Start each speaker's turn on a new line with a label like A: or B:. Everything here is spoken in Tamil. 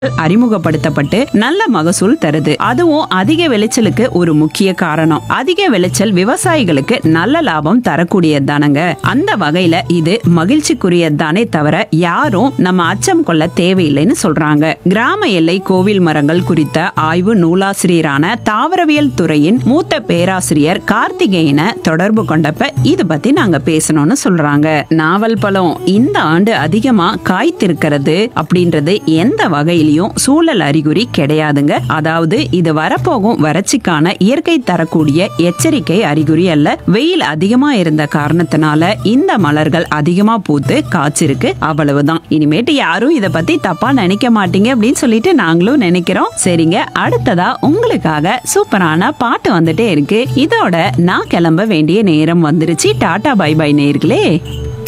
A: அறிமுகப்படுத்தப்பட்டு நல்ல மகசூல் தருது அதுவும் அதிக விளைச்சலுக்கு ஒரு முக்கிய காரணம் அதிக விளைச்சல் விவசாயிகளுக்கு நல்ல லாபம் தரக்கூடியது தானங்க அந்த வகையில இது மகிழ்ச்சிக்குரியதானே தவிர யாரும் நம்ம அச்சம் கொள்ள தேவையில்லைன்னு சொல்றாங்க கிராம எல்லை கோவில் மரங்கள் குறித்த ஆய்வு நூலாசிரியரான தாவரவியல் துறையின் மூத்த பேராசிரியர் கார்த்திகேயனை தொடர்பு கொண்டப்ப இது பத்தி நாங்க பேசணும்னு சொல்றாங்க நாவல் பழம் இந்த ஆண்டு அதிகமா காய்த்திருக்கிறது அப்படின்றது எந்த வகையிலையும் சூழல் அறிகுறி கிடையாதுங்க அதாவது இது வரப்போகும் வறட்சிக்கான இயற்கை தரக்கூடிய எச்சரிக்கை அறிகுறி அல்ல வெயில் அதிகமா இருந்த காரணத்தினால இந்த மலர்கள் அதிகமா பூத்து காய்ச்சிருக்கு அவ்வளவுதான் இனிமேட்டு யாரும் இத பத்தி தப்பா நினைக்க மாட்டீங்க அப்படின்னு சொல்லிட்டு நாங்களும் நினைக்கிறோம் சரிங்க அடுத்ததா உங்களுக்காக சூப்பரான பாட்டு வந்துட்டே இருக்கு இதோட நான் கிளம்ப வேண்டிய நேரம் வந்துருச்சு டாடா பை பை நேர்களே